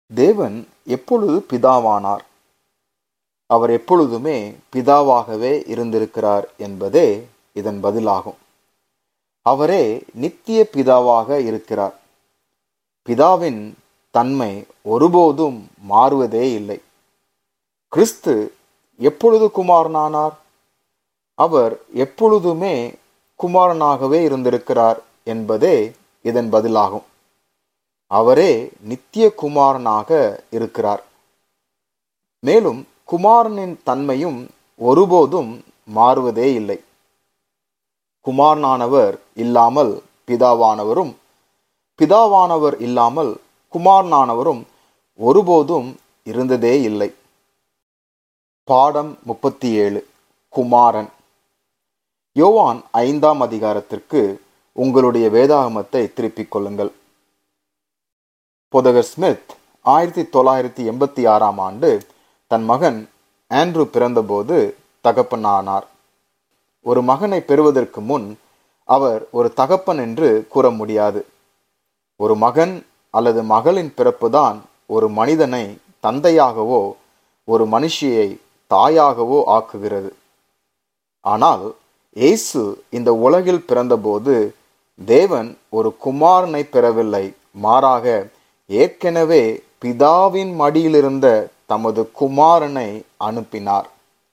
தேவன் எப்பொழுது பிதாவானார் அவர் எப்பொழுதுமே பிதாவாகவே இருந்திருக்கிறார் என்பதே இதன் பதிலாகும் அவரே நித்திய பிதாவாக இருக்கிறார் பிதாவின் தன்மை ஒருபோதும் மாறுவதே இல்லை கிறிஸ்து எப்பொழுது குமாரனானார் அவர் எப்பொழுதுமே குமாரனாகவே இருந்திருக்கிறார் என்பதே இதன் பதிலாகும் அவரே நித்திய குமாரனாக இருக்கிறார் மேலும் குமாரனின் தன்மையும் ஒருபோதும் மாறுவதே இல்லை குமாரனானவர் இல்லாமல் பிதாவானவரும் பிதாவானவர் இல்லாமல் குமாரனானவரும் ஒருபோதும் இருந்ததே இல்லை பாடம் முப்பத்தி ஏழு குமாரன் யோவான் ஐந்தாம் அதிகாரத்திற்கு உங்களுடைய வேதாகமத்தை திருப்பிக் கொள்ளுங்கள் பொதகர் ஸ்மித் ஆயிரத்தி தொள்ளாயிரத்தி எண்பத்தி ஆறாம் ஆண்டு தன் மகன் ஆண்ட்ரூ பிறந்தபோது தகப்பனானார் ஒரு மகனை பெறுவதற்கு முன் அவர் ஒரு தகப்பன் என்று கூற முடியாது ஒரு மகன் அல்லது மகளின் பிறப்புதான் ஒரு மனிதனை தந்தையாகவோ ஒரு மனுஷியை தாயாகவோ ஆக்குகிறது ஆனால் இயேசு இந்த உலகில் பிறந்தபோது தேவன் ஒரு குமாரனை பெறவில்லை மாறாக ஏற்கனவே பிதாவின் மடியிலிருந்த தமது குமாரனை அனுப்பினார்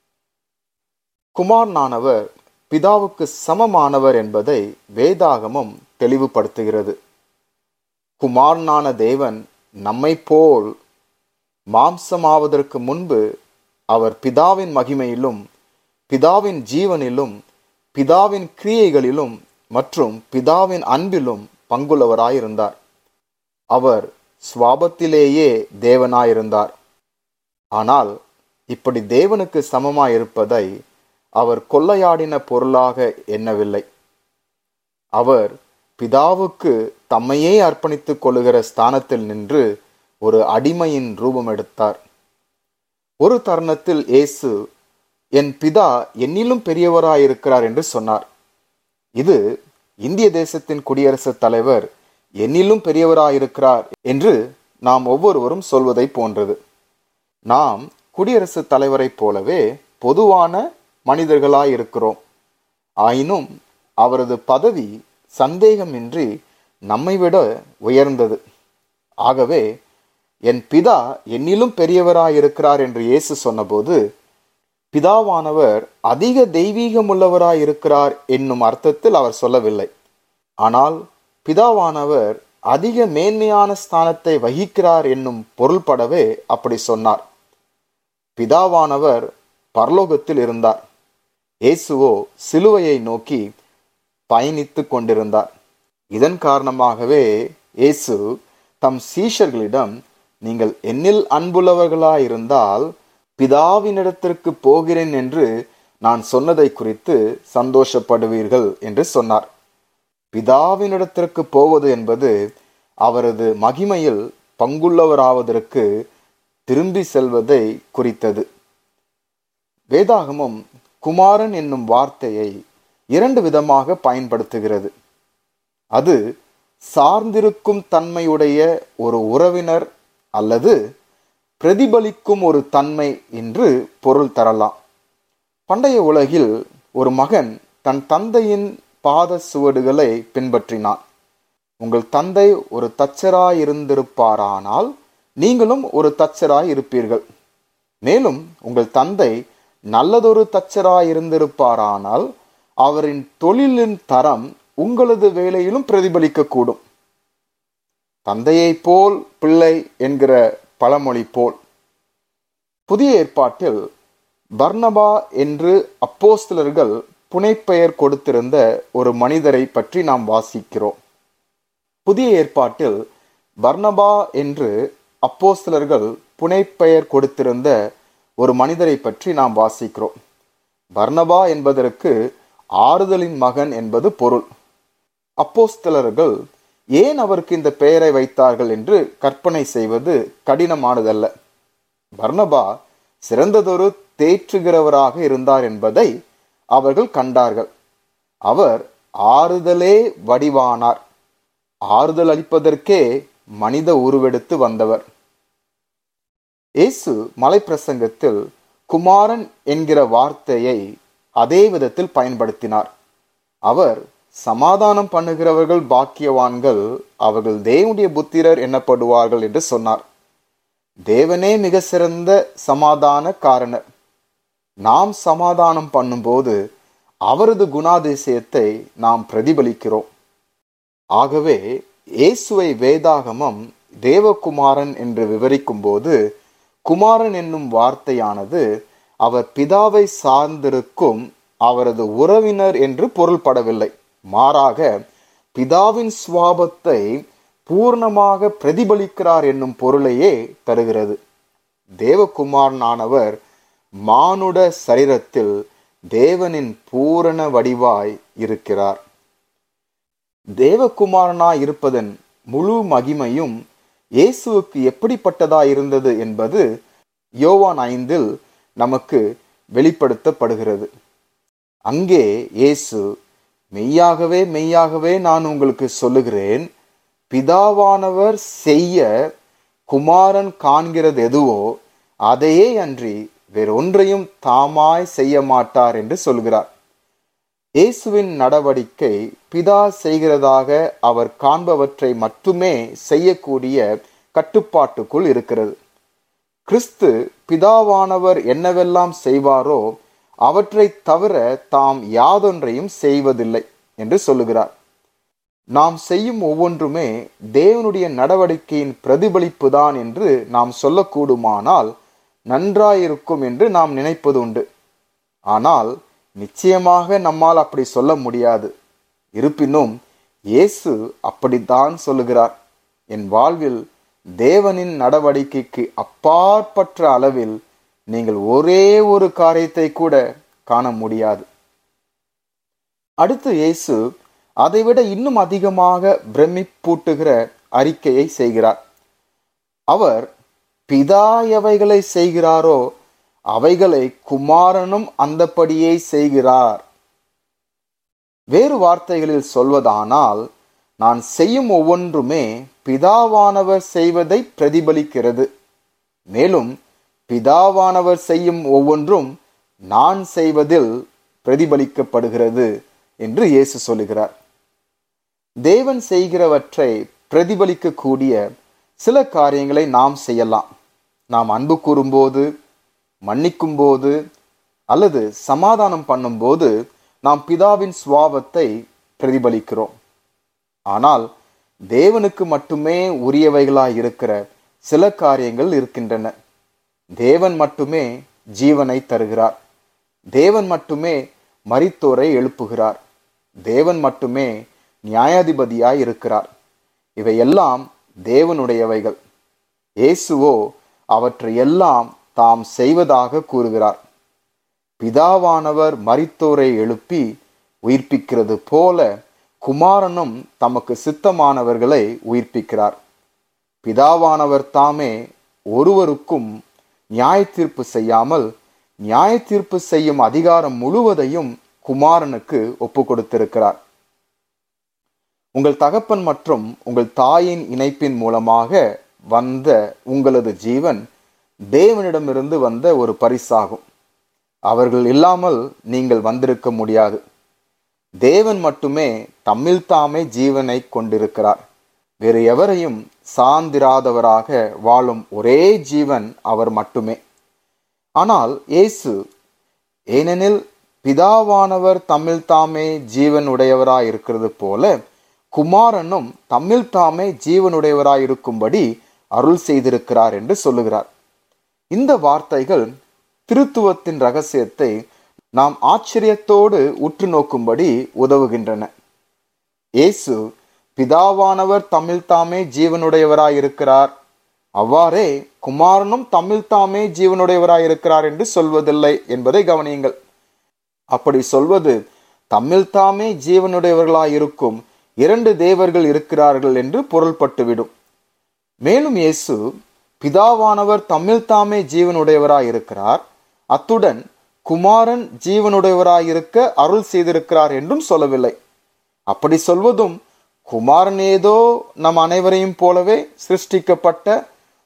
குமாரனானவர் பிதாவுக்கு சமமானவர் என்பதை வேதாகமம் தெளிவுபடுத்துகிறது குமாரனான தேவன் நம்மை போல் மாம்சமாவதற்கு முன்பு அவர் பிதாவின் மகிமையிலும் பிதாவின் ஜீவனிலும் பிதாவின் கிரியைகளிலும் மற்றும் பிதாவின் அன்பிலும் பங்குள்ளவராயிருந்தார் அவர் சுவாபத்திலேயே தேவனாயிருந்தார் ஆனால் இப்படி தேவனுக்கு சமமாயிருப்பதை அவர் கொள்ளையாடின பொருளாக எண்ணவில்லை அவர் பிதாவுக்கு தம்மையே அர்ப்பணித்துக் கொள்ளுகிற ஸ்தானத்தில் நின்று ஒரு அடிமையின் ரூபம் எடுத்தார் ஒரு தருணத்தில் இயேசு என் பிதா என்னிலும் பெரியவராயிருக்கிறார் என்று சொன்னார் இது இந்திய தேசத்தின் குடியரசுத் தலைவர் என்னிலும் பெரியவராயிருக்கிறார் என்று நாம் ஒவ்வொருவரும் சொல்வதை போன்றது நாம் குடியரசுத் தலைவரைப் போலவே பொதுவான மனிதர்களாயிருக்கிறோம் ஆயினும் அவரது பதவி சந்தேகமின்றி நம்மை விட உயர்ந்தது ஆகவே என் பிதா என்னிலும் பெரியவராயிருக்கிறார் என்று இயேசு சொன்னபோது பிதாவானவர் அதிக தெய்வீகமுள்ளவராயிருக்கிறார் என்னும் அர்த்தத்தில் அவர் சொல்லவில்லை ஆனால் பிதாவானவர் அதிக மேன்மையான ஸ்தானத்தை வகிக்கிறார் என்னும் பொருள்படவே அப்படி சொன்னார் பிதாவானவர் பரலோகத்தில் இருந்தார் இயேசுவோ சிலுவையை நோக்கி பயணித்து கொண்டிருந்தார் இதன் காரணமாகவே இயேசு தம் சீஷர்களிடம் நீங்கள் என்னில் அன்புள்ளவர்களாயிருந்தால் பிதாவினிடத்திற்கு போகிறேன் என்று நான் சொன்னதை குறித்து சந்தோஷப்படுவீர்கள் என்று சொன்னார் பிதாவினிடத்திற்கு போவது என்பது அவரது மகிமையில் பங்குள்ளவராவதற்கு திரும்பி செல்வதை குறித்தது வேதாகமம் குமாரன் என்னும் வார்த்தையை இரண்டு விதமாக பயன்படுத்துகிறது அது சார்ந்திருக்கும் தன்மையுடைய ஒரு உறவினர் அல்லது பிரதிபலிக்கும் ஒரு தன்மை என்று பொருள் தரலாம் பண்டைய உலகில் ஒரு மகன் தன் தந்தையின் பாத சுவடுகளை பின்பற்றினான் உங்கள் தந்தை ஒரு தச்சராய் இருந்திருப்பாரானால் நீங்களும் ஒரு தச்சராய் இருப்பீர்கள் மேலும் உங்கள் தந்தை நல்லதொரு தச்சராய் இருந்திருப்பாரானால் அவரின் தொழிலின் தரம் உங்களது வேலையிலும் பிரதிபலிக்கக்கூடும் தந்தையைப் போல் பிள்ளை என்கிற பழமொழி போல் புதிய ஏற்பாட்டில் பர்னபா என்று அப்போஸ்தலர்கள் புனைப்பெயர் கொடுத்திருந்த ஒரு மனிதரை பற்றி நாம் வாசிக்கிறோம் புதிய ஏற்பாட்டில் பர்னபா என்று அப்போஸ்தலர்கள் புனைப்பெயர் கொடுத்திருந்த ஒரு மனிதரை பற்றி நாம் வாசிக்கிறோம் பர்னபா என்பதற்கு ஆறுதலின் மகன் என்பது பொருள் அப்போஸ்தலர்கள் ஏன் அவருக்கு இந்த பெயரை வைத்தார்கள் என்று கற்பனை செய்வது கடினமானதல்ல பர்னபா சிறந்ததொரு தேற்றுகிறவராக இருந்தார் என்பதை அவர்கள் கண்டார்கள் அவர் ஆறுதலே வடிவானார் ஆறுதல் அளிப்பதற்கே மனித உருவெடுத்து வந்தவர் இயேசு மலைப்பிரசங்கத்தில் குமாரன் என்கிற வார்த்தையை அதே விதத்தில் பயன்படுத்தினார் அவர் சமாதானம் பண்ணுகிறவர்கள் பாக்கியவான்கள் அவர்கள் தேவனுடைய புத்திரர் எண்ணப்படுவார்கள் என்று சொன்னார் தேவனே மிக சிறந்த சமாதான காரணர் நாம் சமாதானம் பண்ணும்போது அவரது குணாதிசயத்தை நாம் பிரதிபலிக்கிறோம் ஆகவே இயேசுவை வேதாகமம் தேவகுமாரன் என்று விவரிக்கும் போது குமாரன் என்னும் வார்த்தையானது அவர் பிதாவை சார்ந்திருக்கும் அவரது உறவினர் என்று பொருள்படவில்லை மாறாக பிதாவின் சுவாபத்தை பூர்ணமாக பிரதிபலிக்கிறார் என்னும் பொருளையே தருகிறது தேவகுமாரனானவர் மானுட சரீரத்தில் தேவனின் பூரண வடிவாய் இருக்கிறார் தேவகுமாரனாய் இருப்பதன் முழு மகிமையும் இயேசுவுக்கு எப்படிப்பட்டதா இருந்தது என்பது யோவான் ஐந்தில் நமக்கு வெளிப்படுத்தப்படுகிறது அங்கே இயேசு மெய்யாகவே மெய்யாகவே நான் உங்களுக்கு சொல்லுகிறேன் பிதாவானவர் செய்ய குமாரன் காண்கிறது எதுவோ அதையே அன்றி வேறொன்றையும் தாமாய் செய்ய மாட்டார் என்று சொல்கிறார் இயேசுவின் நடவடிக்கை பிதா செய்கிறதாக அவர் காண்பவற்றை மட்டுமே செய்யக்கூடிய கட்டுப்பாட்டுக்குள் இருக்கிறது கிறிஸ்து பிதாவானவர் என்னவெல்லாம் செய்வாரோ அவற்றை தவிர தாம் யாதொன்றையும் செய்வதில்லை என்று சொல்லுகிறார் நாம் செய்யும் ஒவ்வொன்றுமே தேவனுடைய நடவடிக்கையின் பிரதிபலிப்பு தான் என்று நாம் சொல்லக்கூடுமானால் நன்றாயிருக்கும் என்று நாம் நினைப்பது உண்டு ஆனால் நிச்சயமாக நம்மால் அப்படி சொல்ல முடியாது இருப்பினும் இயேசு அப்படித்தான் சொல்லுகிறார் என் வாழ்வில் தேவனின் நடவடிக்கைக்கு அப்பாற்பட்ட அளவில் நீங்கள் ஒரே ஒரு காரியத்தை கூட காண முடியாது அடுத்து இயேசு அதைவிட இன்னும் அதிகமாக பிரமிப்பூட்டுகிற அறிக்கையை செய்கிறார் அவர் பிதா எவைகளை செய்கிறாரோ அவைகளை குமாரனும் அந்தப்படியே செய்கிறார் வேறு வார்த்தைகளில் சொல்வதானால் நான் செய்யும் ஒவ்வொன்றுமே பிதாவானவர் செய்வதை பிரதிபலிக்கிறது மேலும் பிதாவானவர் செய்யும் ஒவ்வொன்றும் நான் செய்வதில் பிரதிபலிக்கப்படுகிறது என்று இயேசு சொல்லுகிறார் தேவன் செய்கிறவற்றை பிரதிபலிக்கக்கூடிய சில காரியங்களை நாம் செய்யலாம் நாம் அன்பு கூறும்போது மன்னிக்கும் போது அல்லது சமாதானம் பண்ணும்போது நாம் பிதாவின் சுவாபத்தை பிரதிபலிக்கிறோம் ஆனால் தேவனுக்கு மட்டுமே உரியவைகளாய் இருக்கிற சில காரியங்கள் இருக்கின்றன தேவன் மட்டுமே ஜீவனை தருகிறார் தேவன் மட்டுமே மரித்தோரை எழுப்புகிறார் தேவன் மட்டுமே நியாயாதிபதியாய் இருக்கிறார் இவையெல்லாம் தேவனுடையவைகள் இயேசுவோ அவற்றை எல்லாம் தாம் செய்வதாக கூறுகிறார் பிதாவானவர் மரித்தோரை எழுப்பி உயிர்ப்பிக்கிறது போல குமாரனும் தமக்கு சித்தமானவர்களை உயிர்ப்பிக்கிறார் பிதாவானவர் தாமே ஒருவருக்கும் நியாய தீர்ப்பு செய்யாமல் நியாய தீர்ப்பு செய்யும் அதிகாரம் முழுவதையும் குமாரனுக்கு ஒப்பு கொடுத்திருக்கிறார் உங்கள் தகப்பன் மற்றும் உங்கள் தாயின் இணைப்பின் மூலமாக வந்த உங்களது ஜீவன் தேவனிடமிருந்து வந்த ஒரு பரிசாகும் அவர்கள் இல்லாமல் நீங்கள் வந்திருக்க முடியாது தேவன் மட்டுமே தம்மில் தாமே ஜீவனை கொண்டிருக்கிறார் வேறு எவரையும் சார்ந்திராதவராக வாழும் ஒரே ஜீவன் அவர் மட்டுமே ஆனால் இயேசு ஏனெனில் பிதாவானவர் தம்மில் தாமே ஜீவன் உடையவராய் இருக்கிறது போல குமாரனும் தம்மில் தாமே ஜீவனுடையவராய் இருக்கும்படி அருள் செய்திருக்கிறார் என்று சொல்லுகிறார் இந்த வார்த்தைகள் திருத்துவத்தின் ரகசியத்தை நாம் ஆச்சரியத்தோடு உற்று நோக்கும்படி உதவுகின்றன இயேசு பிதாவானவர் தம்மில் தாமே ஜீவனுடையவராய் இருக்கிறார் அவ்வாறே குமாரனும் தம்மில் தாமே ஜீவனுடையவராய் இருக்கிறார் என்று சொல்வதில்லை என்பதை கவனியுங்கள் அப்படி சொல்வது தம்மில் தாமே ஜீவனுடையவர்களாய் இருக்கும் இரண்டு தேவர்கள் இருக்கிறார்கள் என்று பொருள்பட்டுவிடும் மேலும் இயேசு பிதாவானவர் தம்மில் தாமே ஜீவனுடையவராய் இருக்கிறார் அத்துடன் குமாரன் ஜீவனுடையவராய் இருக்க அருள் செய்திருக்கிறார் என்றும் சொல்லவில்லை அப்படி சொல்வதும் குமாரன் ஏதோ நம் அனைவரையும் போலவே சிருஷ்டிக்கப்பட்ட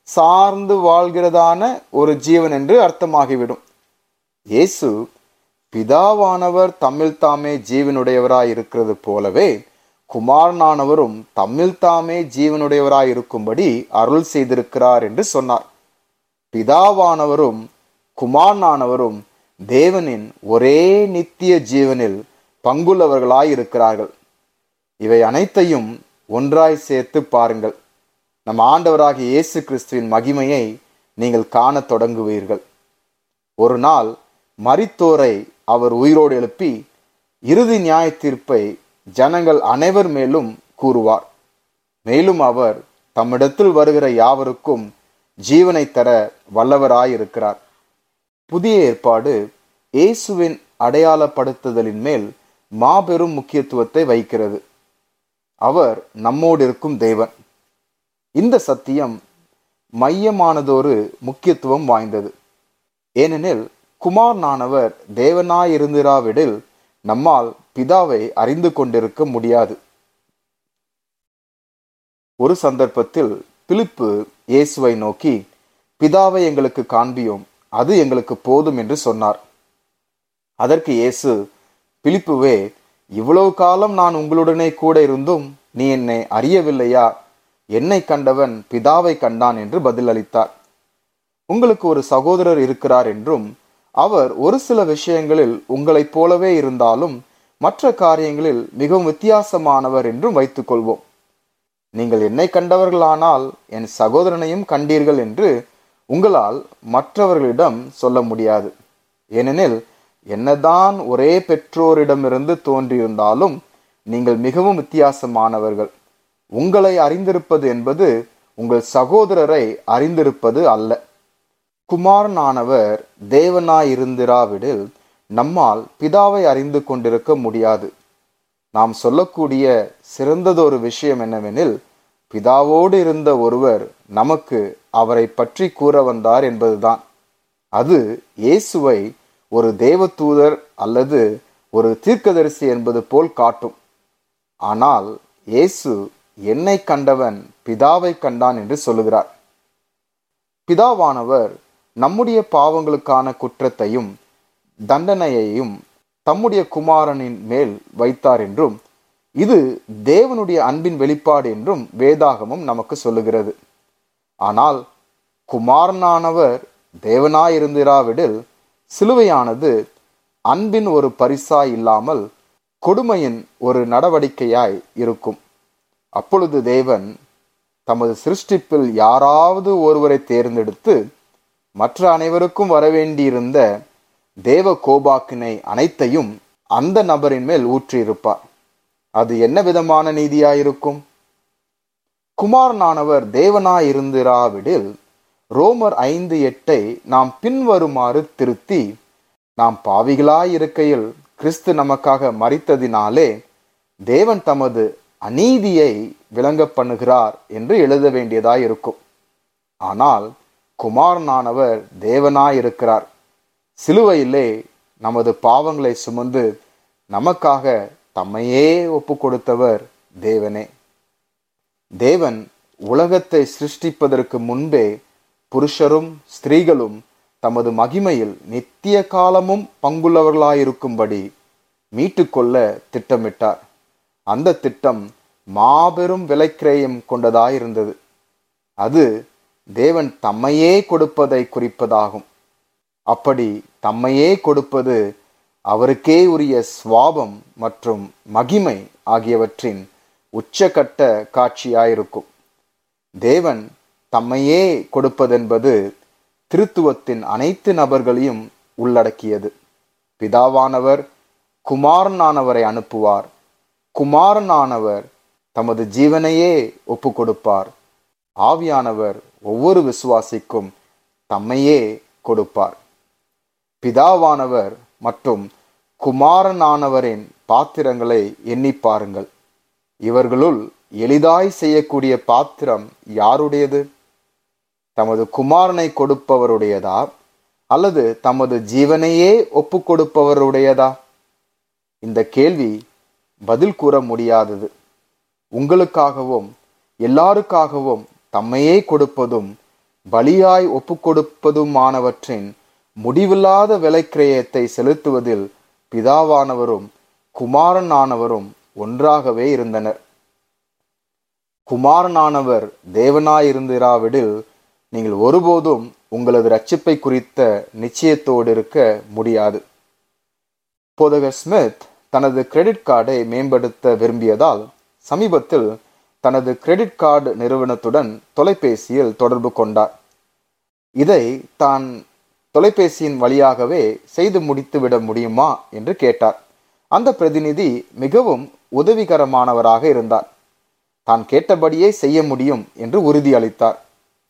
சார்ந்து வாழ்கிறதான ஒரு ஜீவன் என்று அர்த்தமாகிவிடும் இயேசு பிதாவானவர் தம்மில் தாமே ஜீவனுடையவராய் இருக்கிறது போலவே குமாரனானவரும் தம்மில் தாமே ஜீவனுடையவராய் இருக்கும்படி அருள் செய்திருக்கிறார் என்று சொன்னார் பிதாவானவரும் குமாரனானவரும் தேவனின் ஒரே நித்திய ஜீவனில் பங்குள்ளவர்களாய் இருக்கிறார்கள் இவை அனைத்தையும் ஒன்றாய் சேர்த்து பாருங்கள் நம் ஆண்டவராகிய இயேசு கிறிஸ்துவின் மகிமையை நீங்கள் காணத் தொடங்குவீர்கள் ஒரு நாள் மரித்தோரை அவர் உயிரோடு எழுப்பி இறுதி நியாய தீர்ப்பை ஜனங்கள் அனைவர் மேலும் கூறுவார் மேலும் அவர் தம்மிடத்தில் வருகிற யாவருக்கும் ஜீவனை தர வல்லவராயிருக்கிறார் புதிய ஏற்பாடு இயேசுவின் அடையாளப்படுத்துதலின் மேல் மாபெரும் முக்கியத்துவத்தை வைக்கிறது அவர் நம்மோடு இருக்கும் தேவன் இந்த சத்தியம் மையமானதொரு முக்கியத்துவம் வாய்ந்தது ஏனெனில் குமாரனானவர் தேவனாயிருந்திராவிடில் நம்மால் பிதாவை அறிந்து கொண்டிருக்க முடியாது ஒரு சந்தர்ப்பத்தில் பிலிப்பு இயேசுவை நோக்கி பிதாவை எங்களுக்கு காண்பியோம் அது எங்களுக்கு போதும் என்று சொன்னார் அதற்கு இயேசு பிலிப்புவே இவ்வளவு காலம் நான் உங்களுடனே கூட இருந்தும் நீ என்னை அறியவில்லையா என்னை கண்டவன் பிதாவை கண்டான் என்று பதிலளித்தார் உங்களுக்கு ஒரு சகோதரர் இருக்கிறார் என்றும் அவர் ஒரு சில விஷயங்களில் உங்களைப் போலவே இருந்தாலும் மற்ற காரியங்களில் மிகவும் வித்தியாசமானவர் என்றும் வைத்துக் கொள்வோம் நீங்கள் என்னை கண்டவர்களானால் என் சகோதரனையும் கண்டீர்கள் என்று உங்களால் மற்றவர்களிடம் சொல்ல முடியாது ஏனெனில் என்னதான் ஒரே பெற்றோரிடமிருந்து தோன்றியிருந்தாலும் நீங்கள் மிகவும் வித்தியாசமானவர்கள் உங்களை அறிந்திருப்பது என்பது உங்கள் சகோதரரை அறிந்திருப்பது அல்ல குமாரனானவர் தேவனாயிருந்திராவிடில் நம்மால் பிதாவை அறிந்து கொண்டிருக்க முடியாது நாம் சொல்லக்கூடிய சிறந்ததொரு விஷயம் என்னவெனில் பிதாவோடு இருந்த ஒருவர் நமக்கு அவரை பற்றி கூற வந்தார் என்பதுதான் அது இயேசுவை ஒரு தேவதூதர் அல்லது ஒரு தீர்க்கதரிசி என்பது போல் காட்டும் ஆனால் இயேசு என்னை கண்டவன் பிதாவை கண்டான் என்று சொல்லுகிறார் பிதாவானவர் நம்முடைய பாவங்களுக்கான குற்றத்தையும் தண்டனையையும் தம்முடைய குமாரனின் மேல் வைத்தார் என்றும் இது தேவனுடைய அன்பின் வெளிப்பாடு என்றும் வேதாகமும் நமக்கு சொல்லுகிறது ஆனால் குமாரனானவர் தேவனாயிருந்திராவிடில் சிலுவையானது அன்பின் ஒரு பரிசாய் இல்லாமல் கொடுமையின் ஒரு நடவடிக்கையாய் இருக்கும் அப்பொழுது தேவன் தமது சிருஷ்டிப்பில் யாராவது ஒருவரை தேர்ந்தெடுத்து மற்ற அனைவருக்கும் வரவேண்டியிருந்த தேவ கோபாக்கினை அனைத்தையும் அந்த நபரின் மேல் ஊற்றியிருப்பார் அது என்ன விதமான நீதியாயிருக்கும் குமாரனானவர் தேவனாயிருந்திராவிடில் ரோமர் ஐந்து எட்டை நாம் பின்வருமாறு திருத்தி நாம் பாவிகளாயிருக்கையில் கிறிஸ்து நமக்காக மறித்ததினாலே தேவன் தமது அநீதியை விளங்க பண்ணுகிறார் என்று எழுத வேண்டியதாயிருக்கும் ஆனால் குமாரனானவர் தேவனாயிருக்கிறார் சிலுவையிலே நமது பாவங்களை சுமந்து நமக்காக தம்மையே ஒப்பு கொடுத்தவர் தேவனே தேவன் உலகத்தை சிருஷ்டிப்பதற்கு முன்பே புருஷரும் ஸ்திரீகளும் தமது மகிமையில் நித்திய காலமும் பங்குள்ளவர்களாயிருக்கும்படி மீட்டுக்கொள்ள திட்டமிட்டார் அந்த திட்டம் மாபெரும் விலைக்கிரயம் கொண்டதாயிருந்தது அது தேவன் தம்மையே கொடுப்பதை குறிப்பதாகும் அப்படி தம்மையே கொடுப்பது அவருக்கே உரிய சுவாபம் மற்றும் மகிமை ஆகியவற்றின் உச்சகட்ட காட்சியாயிருக்கும் தேவன் தம்மையே கொடுப்பதென்பது திருத்துவத்தின் அனைத்து நபர்களையும் உள்ளடக்கியது பிதாவானவர் குமாரனானவரை அனுப்புவார் குமாரனானவர் தமது ஜீவனையே ஒப்பு கொடுப்பார் ஆவியானவர் ஒவ்வொரு விசுவாசிக்கும் தம்மையே கொடுப்பார் பிதாவானவர் மற்றும் குமாரனானவரின் பாத்திரங்களை எண்ணி பாருங்கள் இவர்களுள் எளிதாய் செய்யக்கூடிய பாத்திரம் யாருடையது தமது குமாரனை கொடுப்பவருடையதா அல்லது தமது ஜீவனையே ஒப்பு கொடுப்பவருடையதா இந்த கேள்வி பதில் கூற முடியாதது உங்களுக்காகவும் எல்லாருக்காகவும் தம்மையே கொடுப்பதும் பலியாய் ஒப்புக்கொடுப்பதுமானவற்றின் முடிவில்லாத விலைக்கிரயத்தை செலுத்துவதில் பிதாவானவரும் குமாரனானவரும் ஒன்றாகவே இருந்தனர் குமாரனானவர் தேவனாயிருந்திராவிடில் நீங்கள் ஒருபோதும் உங்களது ரட்சிப்பை குறித்த நிச்சயத்தோடு இருக்க முடியாது போதகர் ஸ்மித் தனது கிரெடிட் கார்டை மேம்படுத்த விரும்பியதால் சமீபத்தில் தனது கிரெடிட் கார்டு நிறுவனத்துடன் தொலைபேசியில் தொடர்பு கொண்டார் இதை தான் தொலைபேசியின் வழியாகவே செய்து முடித்துவிட முடியுமா என்று கேட்டார் அந்த பிரதிநிதி மிகவும் உதவிகரமானவராக இருந்தார் தான் கேட்டபடியே செய்ய முடியும் என்று உறுதியளித்தார்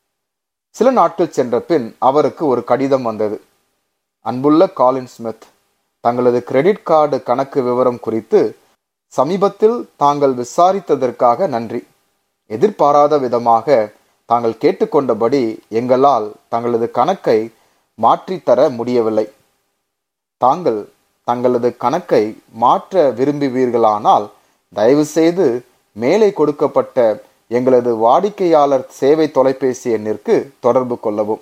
சில நாட்கள் சென்ற பின் அவருக்கு ஒரு கடிதம் வந்தது அன்புள்ள காலின் ஸ்மித் தங்களது கிரெடிட் கார்டு கணக்கு விவரம் குறித்து சமீபத்தில் தாங்கள் விசாரித்ததற்காக நன்றி எதிர்பாராத விதமாக தாங்கள் கேட்டுக்கொண்டபடி எங்களால் தங்களது கணக்கை மாற்றித்தர முடியவில்லை தாங்கள் தங்களது கணக்கை மாற்ற விரும்புவீர்களானால் தயவு செய்து மேலே கொடுக்கப்பட்ட எங்களது வாடிக்கையாளர் சேவை தொலைபேசி எண்ணிற்கு தொடர்பு கொள்ளவும்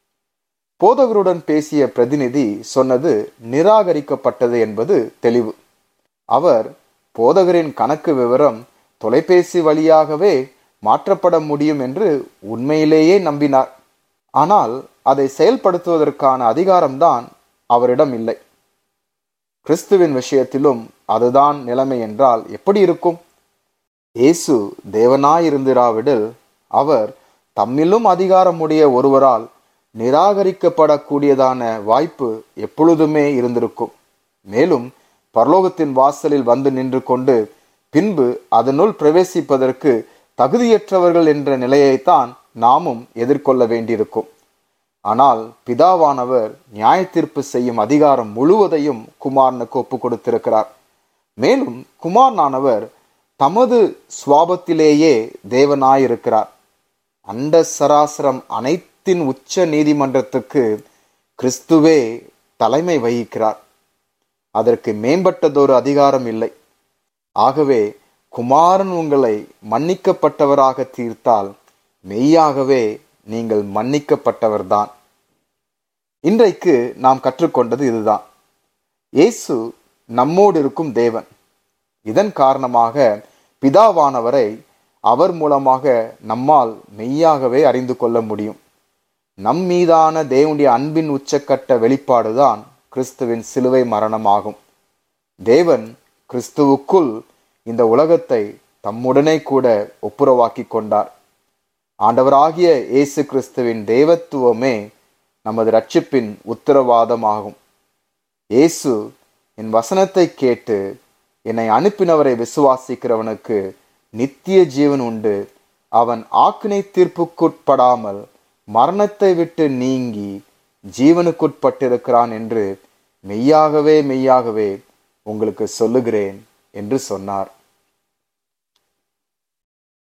போதகருடன் பேசிய பிரதிநிதி சொன்னது நிராகரிக்கப்பட்டது என்பது தெளிவு அவர் போதகரின் கணக்கு விவரம் தொலைபேசி வழியாகவே மாற்றப்பட முடியும் என்று உண்மையிலேயே நம்பினார் ஆனால் அதை செயல்படுத்துவதற்கான அதிகாரம்தான் அவரிடம் இல்லை கிறிஸ்துவின் விஷயத்திலும் அதுதான் நிலைமை என்றால் எப்படி இருக்கும் இயேசு தேவனாயிருந்திராவிடில் அவர் தம்மிலும் அதிகாரமுடைய ஒருவரால் நிராகரிக்கப்படக்கூடியதான வாய்ப்பு எப்பொழுதுமே இருந்திருக்கும் மேலும் பரலோகத்தின் வாசலில் வந்து நின்று கொண்டு பின்பு அதனுள் பிரவேசிப்பதற்கு தகுதியற்றவர்கள் என்ற நிலையைத்தான் நாமும் எதிர்கொள்ள வேண்டியிருக்கும் ஆனால் பிதாவானவர் நியாய தீர்ப்பு செய்யும் அதிகாரம் முழுவதையும் குமாரனுக்கு ஒப்பு கொடுத்திருக்கிறார் மேலும் குமாரனானவர் தமது சுவாபத்திலேயே தேவனாயிருக்கிறார் அண்ட சராசரம் அனைத்தின் உச்ச நீதிமன்றத்துக்கு கிறிஸ்துவே தலைமை வகிக்கிறார் அதற்கு மேம்பட்டதொரு அதிகாரம் இல்லை ஆகவே குமாரன் உங்களை மன்னிக்கப்பட்டவராக தீர்த்தால் மெய்யாகவே நீங்கள் மன்னிக்கப்பட்டவர்தான் இன்றைக்கு நாம் கற்றுக்கொண்டது இதுதான் இயேசு நம்மோடு இருக்கும் தேவன் இதன் காரணமாக பிதாவானவரை அவர் மூலமாக நம்மால் மெய்யாகவே அறிந்து கொள்ள முடியும் நம் மீதான தேவனுடைய அன்பின் உச்சக்கட்ட வெளிப்பாடுதான் கிறிஸ்துவின் சிலுவை மரணமாகும் தேவன் கிறிஸ்துவுக்குள் இந்த உலகத்தை தம்முடனே கூட ஒப்புரவாக்கி கொண்டார் ஆண்டவராகிய இயேசு கிறிஸ்துவின் தேவத்துவமே நமது ரட்சிப்பின் உத்தரவாதமாகும் இயேசு என் வசனத்தை கேட்டு என்னை அனுப்பினவரை விசுவாசிக்கிறவனுக்கு நித்திய ஜீவன் உண்டு அவன் ஆக்கினை தீர்ப்புக்குட்படாமல் மரணத்தை விட்டு நீங்கி ஜீவனுக்குட்பட்டிருக்கிறான் என்று மெய்யாகவே மெய்யாகவே உங்களுக்கு சொல்லுகிறேன் என்று சொன்னார்